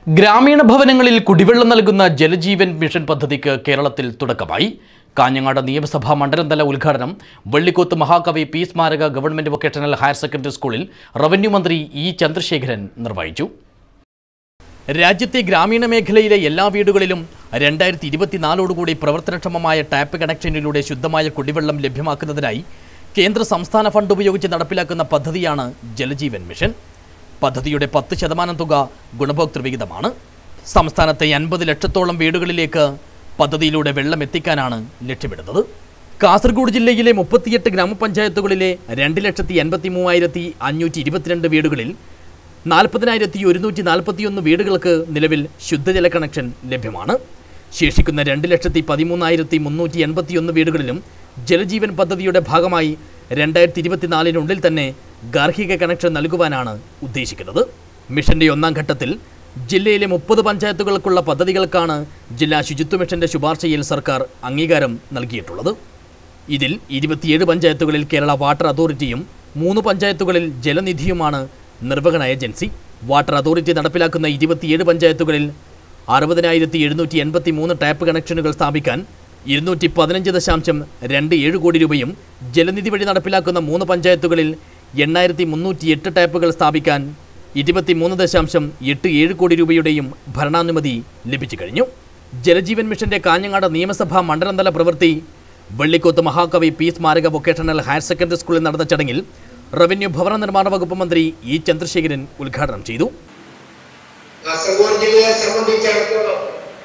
ഗ്രാമീണ ഭവനങ്ങളിൽ കുടിവെള്ളം നൽകുന്ന ജലജീവൻ മിഷൻ പദ്ധതിക്ക് കേരളത്തിൽ തുടക്കമായി കാഞ്ഞങ്ങാട് നിയമസഭാ മണ്ഡലം തല ഉദ്ഘാടനം വെള്ളിക്കോത്ത് മഹാകവി പി സ്മാരക ഗവൺമെന്റ് വൊക്കേഷണൽ ഹയർ സെക്കൻഡറി സ്കൂളിൽ റവന്യൂ മന്ത്രി ഇ ചന്ദ്രശേഖരൻ നിർവഹിച്ചു രാജ്യത്തെ ഗ്രാമീണ മേഖലയിലെ എല്ലാ വീടുകളിലും രണ്ടായിരത്തി ഇരുപത്തിനാലോടുകൂടി പ്രവർത്തനക്ഷമമായ ടാപ്പ് കണക്ഷനിലൂടെ ശുദ്ധമായ കുടിവെള്ളം ലഭ്യമാക്കുന്നതിനായി കേന്ദ്ര സംസ്ഥാന ഫണ്ട് ഉപയോഗിച്ച് നടപ്പിലാക്കുന്ന പദ്ധതിയാണ് ജലജീവൻ മിഷൻ പദ്ധതിയുടെ പത്ത് ശതമാനം തുക ഗുണഭോക്തൃ വിഹിതമാണ് സംസ്ഥാനത്തെ അൻപത് ലക്ഷത്തോളം വീടുകളിലേക്ക് പദ്ധതിയിലൂടെ വെള്ളം എത്തിക്കാനാണ് ലക്ഷ്യമിടുന്നത് കാസർഗോഡ് ജില്ലയിലെ മുപ്പത്തിയെട്ട് ഗ്രാമപഞ്ചായത്തുകളിലെ രണ്ട് ലക്ഷത്തി എൺപത്തി മൂവായിരത്തി അഞ്ഞൂറ്റി ഇരുപത്തിരണ്ട് വീടുകളിൽ നാൽപ്പതിനായിരത്തി ഒരുന്നൂറ്റി നാൽപ്പത്തിയൊന്ന് വീടുകൾക്ക് നിലവിൽ ശുദ്ധജല കണക്ഷൻ ലഭ്യമാണ് ശേഷിക്കുന്ന രണ്ട് ലക്ഷത്തി പതിമൂന്നായിരത്തി മുന്നൂറ്റി എൺപത്തിയൊന്ന് വീടുകളിലും ജലജീവൻ പദ്ധതിയുടെ ഭാഗമായി രണ്ടായിരത്തി ഇരുപത്തിനാലിനുള്ളിൽ തന്നെ ഗാർഹിക കണക്ഷൻ നൽകുവാനാണ് ഉദ്ദേശിക്കുന്നത് മിഷന്റെ ഒന്നാം ഘട്ടത്തിൽ ജില്ലയിലെ മുപ്പത് പഞ്ചായത്തുകൾക്കുള്ള പദ്ധതികൾക്കാണ് ജില്ലാ ശുചിത്വ മിഷന്റെ ശുപാർശയിൽ സർക്കാർ അംഗീകാരം നൽകിയിട്ടുള്ളത് ഇതിൽ ഇരുപത്തിയേഴ് പഞ്ചായത്തുകളിൽ കേരള വാട്ടർ അതോറിറ്റിയും മൂന്ന് പഞ്ചായത്തുകളിൽ ജലനിധിയുമാണ് നിർവഹണ ഏജൻസി വാട്ടർ അതോറിറ്റി നടപ്പിലാക്കുന്ന ഇരുപത്തിയേഴ് പഞ്ചായത്തുകളിൽ അറുപതിനായിരത്തി എഴുന്നൂറ്റി എൺപത്തി മൂന്ന് ടാപ്പ് കണക്ഷനുകൾ സ്ഥാപിക്കാൻ ഇരുന്നൂറ്റി പതിനഞ്ച് ദശാംശം രണ്ട് ഏഴ് കോടി രൂപയും ജലനിധി വഴി നടപ്പിലാക്കുന്ന മൂന്ന് പഞ്ചായത്തുകളിൽ എണ്ണായിരത്തി മുന്നൂറ്റി എട്ട് ടാപ്പുകൾ സ്ഥാപിക്കാൻ ഇരുപത്തിമൂന്ന് ദശാംശം എട്ട് ഏഴ് കോടി രൂപയുടെയും ഭരണാനുമതി ലഭിച്ചു കഴിഞ്ഞു ജലജീവൻ മിഷന്റെ കാഞ്ഞങ്ങാട് നിയമസഭാ മണ്ഡലം തല പ്രവൃത്തി വെള്ളിക്കോത്ത് മഹാകവി പി സ്മാരക വൊക്കേഷണൽ ഹയർ സെക്കൻഡറി സ്കൂളിൽ നടന്ന ചടങ്ങിൽ റവന്യൂ ഭവന നിർമ്മാണ വകുപ്പ് മന്ത്രി ഇ ചന്ദ്രശേഖരൻ ഉദ്ഘാടനം ചെയ്തു കാസർഗോഡ് ജില്ലയെ സംബന്ധിച്ചിടത്തോളം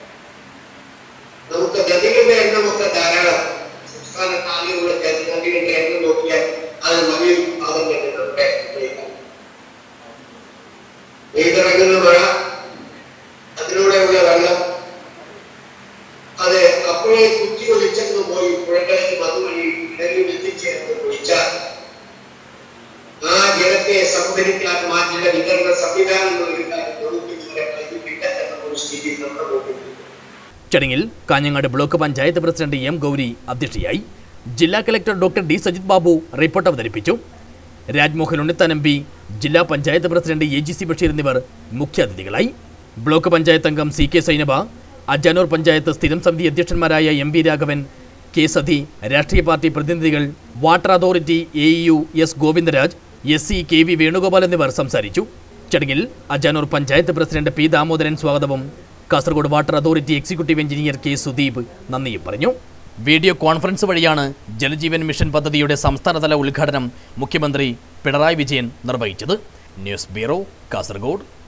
നമുക്ക് നദികളുടെ എണ്ണമൊക്കെ ധാരാളം സംസ്ഥാനത്ത് ആകെയുള്ള ജല- നദികളുടെ എണ്ണം നോക്കിയാൽ അത് വലിയൊരു ഭാഗം തന്നെ നമ്മുടെ ജില്ലയിലാണ്. പെയ്തിറങ്ങുന്ന മഴ അതിലൂടെയുള്ള വെള്ളം അത് അപ്പോഴേ കുത്തി ഒലിച്ചെന്ന് പോയി പുഴകളിലും അതുവഴി കിണലിൽ എത്തിച്ചേർന്ന് ഒഴിച്ചാൽ ആ ജലത്തെ സംഭരിക്കാൻ മാറ്റുന്ന വിതരണ സംവിധാനങ്ങൾ ഒരുക്കാൻ നമുക്ക് ഇതുവരെ കഴിഞ്ഞിട്ടില്ല എന്ന ഒരു സ്ഥിതി നമ്മുടെ മുമ്പിൽ ചടങ്ങിൽ Kanhangad block panchayat president M Gowri അധ്യക്ഷയായി ജില്ലാ collector doctor D Sajith Babu report അവതരിപ്പിച്ചു രാജ്മോഹൻ ഉണ്ണിത്താൻ എം പി ജില്ലാ panchayat president A G C Basheer എന്നിവർ മുഖ്യാതിഥികളായി ബ്ലോക്ക് പഞ്ചായത്ത് അംഗം സി കെ സൈനബ അജാനൂർ പഞ്ചായത്ത് സ്ഥിരം സമിതി അധ്യക്ഷന്മാരായ എം വി രാഘവൻ കെ സതി രാഷ്ട്രീയ പാർട്ടി പ്രതിനിധികൾ water authority A U S Govindaraj S C K V Venugopal എന്നിവർ സംസാരിച്ചു ചടങ്ങിൽ അജാനൂർ പഞ്ചായത്ത് പ്രസിഡന്റ് പി ദാമോദരൻ സ്വാഗതവും Kasaragod water authority executive engineer K Sudeep നന്ദിയും പറഞ്ഞു വീഡിയോ കോൺഫറൻസ് വഴിയാണ് ജലജീവൻ മിഷൻ പദ്ധതിയുടെ സംസ്ഥാനതല ഉദ്ഘാടനം മുഖ്യമന്ത്രി പിണറായി വിജയൻ നിർവഹിച്ചത് ന്യൂസ് ബ്യൂറോ കാസർഗോഡ്